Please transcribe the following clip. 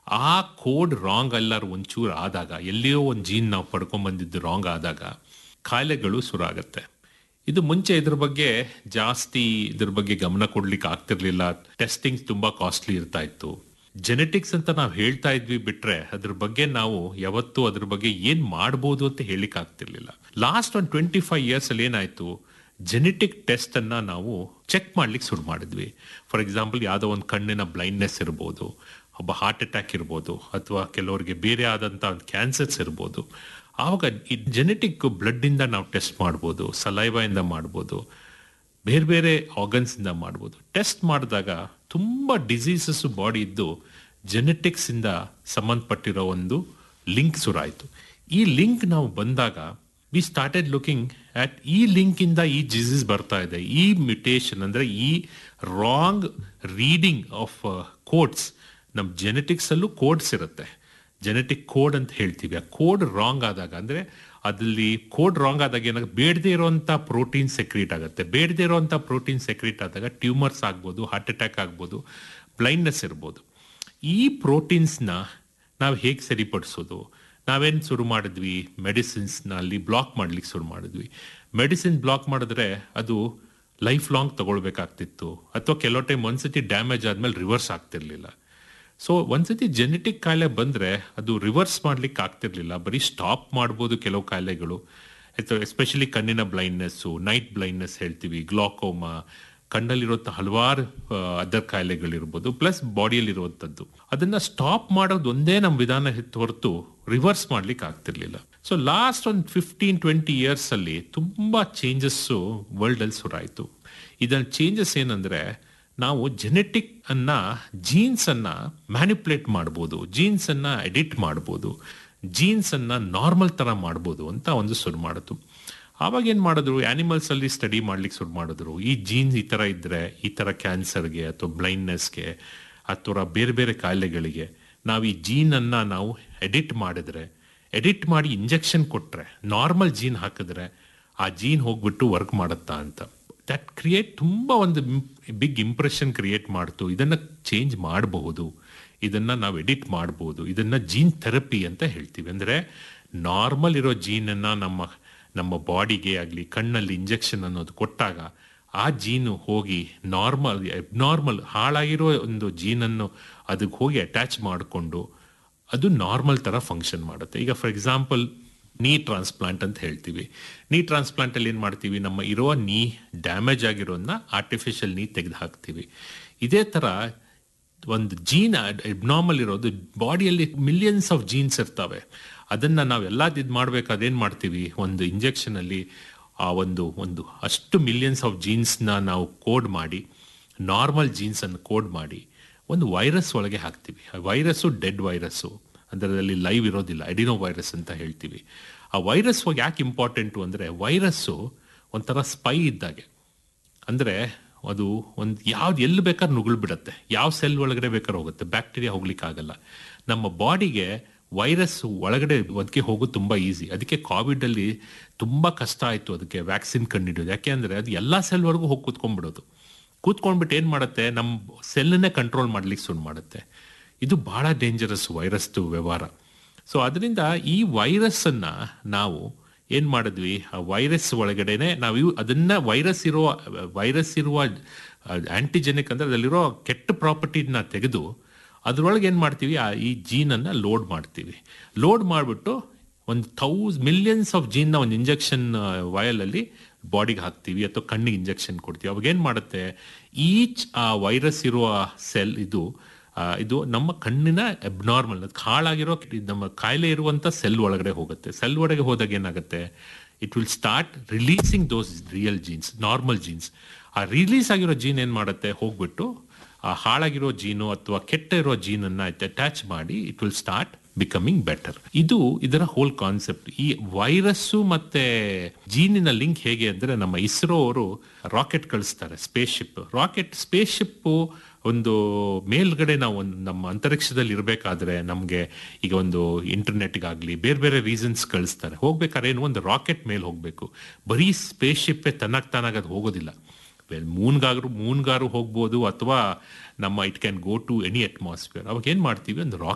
ಆ code wrong ಅಲ್ಲಾರು ಒಂಚೂರು ಆದಾಗ ಎಲ್ಲಿಯೋ ಒಂದು ಜೀನ್ ನಾವು ಪಡ್ಕೊಂಬಂದಿದ್ದು ರಾಂಗ್ ಆದಾಗ ಕಾಯಿಲೆಗಳು ಶುರು ಆಗತ್ತೆ ಇದು ಮುಂಚೆ ಇದ್ರ ಬಗ್ಗೆ ಜಾಸ್ತಿ ಇದ್ರ ಬಗ್ಗೆ ಗಮನ ಕೊಡ್ಲಿಕ್ಕೆ ಆಗ್ತಿರ್ಲಿಲ್ಲ ಟೆಸ್ಟಿಂಗ್ ತುಂಬಾ ಕಾಸ್ಟ್ಲಿ ಇರ್ತಾ ಇತ್ತು ಜೆನೆಟಿಕ್ಸ್ ಅಂತ ನಾವು ಹೇಳ್ತಾ ಇದ್ವಿ ಬಿಟ್ರೆ ಅದ್ರ ಬಗ್ಗೆ ನಾವು ಯಾವತ್ತೂ ಅದ್ರ ಬಗ್ಗೆ ಏನ್ ಮಾಡ್ಬೋದು ಅಂತ ಹೇಳಿಕ್ ಆಗ್ತಿರ್ಲಿಲ್ಲ ಲಾಸ್ಟ್ ಒಂದು ಟ್ವೆಂಟಿ ಫೈವ್ ಇಯರ್ಸ್ ಅಲ್ಲಿ ಏನಾಯ್ತು ಜೆನೆಟಿಕ್ ಟೆಸ್ಟ್ ಅನ್ನ ನಾವು ಚೆಕ್ ಮಾಡ್ಲಿಕ್ಕೆ ಶುರು ಮಾಡಿದ್ವಿ ಫಾರ್ ಎಕ್ಸಾಂಪಲ್ ಯಾವುದೋ ಒಂದು ಕಣ್ಣಿನ ಬ್ಲೈಂಡ್ನೆಸ್ ಇರ್ಬೋದು ಒಬ್ಬ ಹಾರ್ಟ್ ಅಟ್ಯಾಕ್ ಇರ್ಬೋದು ಅಥವಾ ಕೆಲವರಿಗೆ ಬೇರೆ ಆದಂತ ಒಂದು ಕ್ಯಾನ್ಸರ್ಸ್ ಇರ್ಬೋದು ಆವಾಗ ಈ ಜೆನೆಟಿಕ್ ಬ್ಲಡ್ ಇಂದ ನಾವು ಟೆಸ್ಟ್ ಮಾಡ್ಬೋದು ಸಲೈವ ಇಂದ ಮಾಡ್ಬೋದು ಬೇರೆ ಬೇರೆ ಆರ್ಗನ್ಸ್ ಇಂದ ಮಾಡ್ಬೋದು ಟೆಸ್ಟ್ ಮಾಡಿದಾಗ ತುಂಬಾ ಡಿಸೀಸಸ್ ಬಾಡಿ ಇದ್ದು ಜೆನೆಟಿಕ್ಸ್ ಇಂದ ಸಂಬಂಧಪಟ್ಟಿರೋ ಒಂದು ಲಿಂಕ್ ಶುರುವಾಯಿತು ಈ ಲಿಂಕ್ ನಾವು ಬಂದಾಗ ವಿ ಸ್ಟಾರ್ಟೆಡ್ ಲುಕಿಂಗ್ ಅಟ್ ಈ ಲಿಂಕ್ ಇಂದ ಈ ಡಿಸೀಸ್ ಬರ್ತಾ ಇದೆ ಈ ಮ್ಯುಟೇಷನ್ ಅಂದ್ರೆ ಈ ರಾಂಗ್ ರೀಡಿಂಗ್ ಆಫ್ ಕೋಡ್ಸ್ ನಮ್ಮ ಜೆನೆಟಿಕ್ಸ್ ಅಲ್ಲೂ ಕೋಡ್ಸ್ ಇರುತ್ತೆ ಜೆನೆಟಿಕ್ ಕೋಡ್ ಅಂತ ಹೇಳ್ತೀವಿ ಆ ಕೋಡ್ ರಾಂಗ್ ಆದಾಗ ಅಂದ್ರೆ ಅದಲ್ಲಿ ಕೋಡ್ ರಾಂಗ್ ಆದಾಗ ಏನಾಗ ಬೇಡದೇ ಇರುವಂತ ಪ್ರೋಟೀನ್ ಸೆಕ್ರೀಟ್ ಆಗುತ್ತೆ ಬೇಡದೇ ಇರುವಂತ ಪ್ರೋಟೀನ್ ಸೆಕ್ರೀಟ್ ಆದಾಗ ಟ್ಯೂಮರ್ಸ್ ಆಗ್ಬೋದು ಹಾರ್ಟ್ ಅಟ್ಯಾಕ್ ಆಗ್ಬೋದು ಬ್ಲೈಂಡ್ನೆಸ್ ಇರ್ಬೋದು ಈ ಪ್ರೋಟೀನ್ಸ್ನ ನಾವು ಹೇಗೆ ಸರಿಪಡಿಸೋದು ನಾವೇನು ಶುರು ಮಾಡಿದ್ವಿ ಮೆಡಿಸಿನ್ಸ್ನ ಅಲ್ಲಿ ಬ್ಲಾಕ್ ಮಾಡ್ಲಿಕ್ಕೆ ಶುರು ಮಾಡಿದ್ವಿ ಮೆಡಿಸಿನ್ ಬ್ಲಾಕ್ ಮಾಡಿದ್ರೆ ಅದು ಲೈಫ್ ಲಾಂಗ್ ತಗೊಳ್ಬೇಕಾಗ್ತಿತ್ತು ಅಥವಾ ಕೆಲವು ಟೈಮ್ ಒಂದ್ಸತಿ ಡ್ಯಾಮೇಜ್ ಆದ್ಮೇಲೆ ರಿವರ್ಸ್ ಆಗ್ತಿರ್ಲಿಲ್ಲ ಸೊ ಒಂದ್ಸತಿ ಜೆನೆಟಿಕ್ ಕಾಯಿಲೆ ಬಂದ್ರೆ ಅದು ರಿವರ್ಸ್ ಮಾಡ್ಲಿಕ್ಕೆ ಆಗ್ತಿರ್ಲಿಲ್ಲ ಬರೀ ಸ್ಟಾಪ್ ಮಾಡ್ಬೋದು ಕೆಲವು ಕಾಯಿಲೆಗಳು ಎಸ್ಪೆಷಲಿ ಕಣ್ಣಿನ ಬ್ಲೈಂಡ್ನೆಸ್ಸು ನೈಟ್ ಬ್ಲೈಂಡ್ನೆಸ್ ಹೇಳ್ತೀವಿ ಗ್ಲಾಕೋಮಾ ಕಣ್ಣಲ್ಲಿರುವಂಥ ಹಲವಾರು ಅದರ್ ಕಾಯಿಲೆಗಳಿರ್ಬೋದು ಪ್ಲಸ್ ಬಾಡಿಯಲ್ಲಿರುವಂಥದ್ದು ಅದನ್ನ ಸ್ಟಾಪ್ ಮಾಡೋದು ಒಂದೇ ನಮ್ಮ ವಿಧಾನ ಹೊರತು ರಿವರ್ಸ್ ಮಾಡ್ಲಿಕ್ಕೆ ಆಗ್ತಿರ್ಲಿಲ್ಲ ಸೊ ಲಾಸ್ಟ್ ಒಂದು ಫಿಫ್ಟೀನ್ ಟ್ವೆಂಟಿ ಇಯರ್ಸ್ ಅಲ್ಲಿ ತುಂಬಾ ಚೇಂಜಸ್ಸು ವರ್ಲ್ಡ್ ಅಲ್ಲಿ ಶುರುವಾಯಿತು ಇದನ್ನ ಚೇಂಜಸ್ ಏನಂದ್ರೆ ನಾವು ಜೆನೆಟಿಕ್ ಅನ್ನ ಜೀನ್ಸ್ ಅನ್ನ ಮ್ಯಾನಿಪುಲೇಟ್ ಮಾಡ್ಬೋದು ಜೀನ್ಸ್ ಅನ್ನ ಎಡಿಟ್ ಮಾಡ್ಬೋದು ಜೀನ್ಸ್ ಅನ್ನ ನಾರ್ಮಲ್ ತರ ಮಾಡ್ಬೋದು ಅಂತ ಒಂದು ಶುರು ಮಾಡಿತು ಆವಾಗ ಏನ್ ಮಾಡಿದ್ರು ಆನಿಮಲ್ಸ್ ಅಲ್ಲಿ ಸ್ಟಡಿ ಮಾಡ್ಲಿಕ್ಕೆ ಶುರು ಮಾಡಿದ್ರು ಈ ಜೀನ್ಸ್ ಈ ತರ ಇದ್ರೆ ಈ ತರ ಕ್ಯಾನ್ಸರ್ಗೆ ಅಥವಾ ಬ್ಲೈಂಡ್ನೆಸ್ಗೆ ಅಥವಾ ಬೇರೆ ಬೇರೆ ಕಾಯಿಲೆಗಳಿಗೆ ನಾವು ಈ ಜೀನ್ ಅನ್ನ ನಾವು ಎಡಿಟ್ ಮಾಡಿದ್ರೆ ಎಡಿಟ್ ಮಾಡಿ ಇಂಜೆಕ್ಷನ್ ಕೊಟ್ರೆ ನಾರ್ಮಲ್ ಜೀನ್ ಹಾಕಿದ್ರೆ ಆ ಜೀನ್ ಹೋಗ್ಬಿಟ್ಟು ವರ್ಕ್ ಮಾಡುತ್ತಾ ಅಂತ ದಟ್ ಕ್ರಿಯೇಟ್ ತುಂಬಾ ಒಂದು ಬಿಗ್ ಇಂಪ್ರೆಷನ್ ಕ್ರಿಯೇಟ್ ಮಾಡ್ತು ಇದನ್ನ ಚೇಂಜ್ ಮಾಡಬಹುದು ಇದನ್ನ ನಾವು ಎಡಿಟ್ ಮಾಡಬಹುದು ಇದನ್ನ ಜೀನ್ ಥೆರಪಿ ಅಂತ ಹೇಳ್ತೀವಿ ಅಂದ್ರೆ ನಾರ್ಮಲ್ ಇರೋ ಜೀನ್ ಅನ್ನ ನಮ್ಮ ನಮ್ಮ ಬಾಡಿಗೆ ಆಗಲಿ ಕಣ್ಣಲ್ಲಿ ಇಂಜೆಕ್ಷನ್ ಅನ್ನೋದು ಕೊಟ್ಟಾಗ ಆ ಜೀನು ಹೋಗಿ ನಾರ್ಮಲ್ ಎಬ್ನಾರ್ಮಲ್ ಹಾಳಾಗಿರೋ ಒಂದು ಜೀನನ್ನು ಅದಕ್ಕೆ ಹೋಗಿ ಅಟ್ಯಾಚ್ ಮಾಡಿಕೊಂಡು ಅದು ನಾರ್ಮಲ್ ತರ ಫಂಕ್ಷನ್ ಮಾಡುತ್ತೆ ಈಗ ಫಾರ್ ಎಕ್ಸಾಂಪಲ್ ನೀ ಟ್ರಾನ್ಸ್ಪ್ಲಾಂಟ್ ಅಂತ ಹೇಳ್ತೀವಿ ನೀ ಟ್ರಾನ್ಸ್ಪ್ಲಾಂಟ್ ಅಲ್ಲಿ ಏನ್ ಮಾಡ್ತೀವಿ ನಮ್ಮ ಇರೋ ನೀ ಡ್ಯಾಮೇಜ್ ಆಗಿರೋದನ್ನ ಆರ್ಟಿಫಿಷಿಯಲ್ ನೀ ತೆಗೆದು ಹಾಕ್ತೀವಿ ಇದೇ ತರ ಒಂದು ಜೀನ್ ಎಬ್ನಾರ್ಮಲ್ ಇರೋದು ಬಾಡಿಯಲ್ಲಿ ಮಿಲಿಯನ್ಸ್ ಆಫ್ ಜೀನ್ಸ್ ಇರ್ತವೆ ಅದನ್ನ ನಾವು ಎಲ್ಲಾದ್ ಇದು ಮಾಡ್ಬೇಕಾದ್ರೆ ಏನ್ ಮಾಡ್ತೀವಿ ಒಂದು ಇಂಜೆಕ್ಷನ್ ಅಲ್ಲಿ ಆ ಒಂದು ಒಂದು ಅಷ್ಟು ಮಿಲಿಯನ್ಸ್ ಆಫ್ ಜೀನ್ಸ್ನ ನಾವು ಕೋಡ್ ಮಾಡಿ ನಾರ್ಮಲ್ ಜೀನ್ಸ್ ಅನ್ನು ಕೋಡ್ ಮಾಡಿ ಒಂದು ವೈರಸ್ ಒಳಗೆ ಹಾಕ್ತೀವಿ ಆ ವೈರಸ್ಸು ಡೆಡ್ ವೈರಸ್ಸು ಅದರಲ್ಲಿ ಲೈವ್ ಇರೋದಿಲ್ಲ ಎಡಿನೋ ವೈರಸ್ ಅಂತ ಹೇಳ್ತೀವಿ ಆ ವೈರಸ್ ಯಾಕೆ ಇಂಪಾರ್ಟೆಂಟು ಅಂದರೆ ವೈರಸ್ಸು ಒಂಥರ ಸ್ಪೈ ಇದ್ದಾಗೆ ಅಂದರೆ ಅದು ಒಂದು ಯಾವ್ದು ಎಲ್ಲಿ ಬೇಕಾದ್ರೆ ನುಗುಳು ಬಿಡುತ್ತೆ ಯಾವ ಸೆಲ್ ಒಳಗಡೆ ಬೇಕಾದ್ರೆ ಹೋಗುತ್ತೆ ಬ್ಯಾಕ್ಟೀರಿಯಾ ಹೋಗ್ಲಿಕ್ಕೆ ಆಗಲ್ಲ ನಮ್ಮ ಬಾಡಿಗೆ ವೈರಸ್ ಒಳಗಡೆ ಅದಕ್ಕೆ ಹೋಗೋದು ತುಂಬ ಈಸಿ ಅದಕ್ಕೆ ಕೋವಿಡ್ ಅಲ್ಲಿ ತುಂಬ ಕಷ್ಟ ಆಯಿತು ಅದಕ್ಕೆ ವ್ಯಾಕ್ಸಿನ್ ಕಂಡುಹಿಡಿಯೋದು ಯಾಕೆ ಅಂದರೆ ಅದು ಎಲ್ಲ ಸೆಲ್ವರೆಗೂ ಹೋಗಿ ಕೂತ್ಕೊಂಡ್ಬಿಡೋದು ಕೂತ್ಕೊಂಡ್ಬಿಟ್ಟು ಏನು ಮಾಡುತ್ತೆ ನಮ್ಮ ಸೆಲ್ಲನ್ನೇ ಕಂಟ್ರೋಲ್ ಮಾಡ್ಲಿಕ್ಕೆ ಶುರು ಮಾಡುತ್ತೆ ಇದು ಬಹಳ ಡೇಂಜರಸ್ ವೈರಸ್ದು ವ್ಯವಹಾರ ಸೊ ಅದರಿಂದ ಈ ವೈರಸ್ ಅನ್ನ ನಾವು ಏನ್ ಮಾಡಿದ್ವಿ ಆ ವೈರಸ್ ಒಳಗಡೆನೆ ನಾವು ಇವು ಅದನ್ನ ವೈರಸ್ ಇರುವ ವೈರಸ್ ಇರುವ ಆಂಟಿಜೆನಿಕ್ ಅಂದ್ರೆ ಅದರಲ್ಲಿರೋ ಕೆಟ್ಟ ಪ್ರಾಪರ್ಟಿನ ತೆಗೆದು ಅದ್ರೊಳಗೆ ಏನ್ ಮಾಡ್ತೀವಿ ಆ ಈ ಜೀನ್ ಅನ್ನ ಲೋಡ್ ಮಾಡ್ತೀವಿ ಲೋಡ್ ಮಾಡಿಬಿಟ್ಟು ಒಂದು ಥೌಸ್ ಮಿಲಿಯನ್ಸ್ ಆಫ್ ಜೀನ್ನ ಒಂದು ಇಂಜೆಕ್ಷನ್ ವಯಲ್ ಅಲ್ಲಿ ಬಾಡಿಗೆ ಹಾಕ್ತೀವಿ ಅಥವಾ ಕಣ್ಣಿಗೆ ಇಂಜೆಕ್ಷನ್ ಕೊಡ್ತೀವಿ ಅವಾಗ ಏನ್ ಮಾಡುತ್ತೆ ಈಚ್ ಆ ವೈರಸ್ ಇರುವ ಸೆಲ್ ಇದು ಇದು ನಮ್ಮ ಕಣ್ಣಿನ ಅಬ್ನಾರ್ಮಲ್ ಹಾಳಾಗಿರೋ ನಮ್ಮ ಕಾಯಿಲೆ ಇರುವಂತ ಸೆಲ್ ಒಳಗಡೆ ಹೋಗುತ್ತೆ ಸೆಲ್ ಒಳಗೆ ಹೋದಾಗ ಏನಾಗುತ್ತೆ it will start releasing those real genes normal genes ಆ ರಿಲೀಸ್ ಆಗಿರೋ ಜೀನ್ ಏನ್ ಮಾಡುತ್ತೆ ಹೋಗ್ಬಿಟ್ಟು ಆ ಹಾಳಾಗಿರೋ ಜೀನು ಅಥವಾ ಕೆಟ್ಟ ಇರೋ ಜೀನ್ ಅನ್ನ ಅಟ್ಯಾಚ್ ಮಾಡಿ it will start becoming better ಇದು ಇದರ ಹೋಲ್ ಕಾನ್ಸೆಪ್ಟ್ ಈ ವೈರಸ್ಸು ಮತ್ತೆ ಜೀನಿನ ಲಿಂಕ್ ಹೇಗೆ ಅಂದ್ರೆ ನಮ್ಮ ಇಸ್ರೋ ಅವರು ರಾಕೆಟ್ ಕಳಿಸ್ತಾರೆ spaceship rocket spaceship ಒಂದು ಮೇಲ್ಗಡೆ ನಾವು ಒಂದು ನಮ್ಮ ಅಂತರಿಕ್ಷದಲ್ಲಿ ಇರಬೇಕಾದ್ರೆ ನಮಗೆ ಈಗ ಒಂದು ಇಂಟರ್ನೆಟ್ಗಾಗ್ಲಿ ಬೇರೆ ಬೇರೆ ರೀಸನ್ಸ್ ಕಳಿಸ್ತಾರೆ ಹೋಗ್ಬೇಕಾದ್ರೆ ಏನು ಒಂದು ರಾಕೆಟ್ ಮೇಲೆ ಹೋಗ್ಬೇಕು ಬರೀ ಸ್ಪೇಸ್ ಶಿಪ್ಪೇ ತನ್ನಕ್ ತಾನಾಗ ಅದು ಹೋಗೋದಿಲ್ಲ ಮೂನ್ಗಾದ್ರು ಮೂನ್ಗಾರು ಹೋಗ್ಬೋದು ಅಥವಾ ನಮ್ಮ it can go to any atmosphere ಅವಾಗ ಏನ್ ಮಾಡ್ತೀವಿ ಒಂದು ರಾಕೆಟ್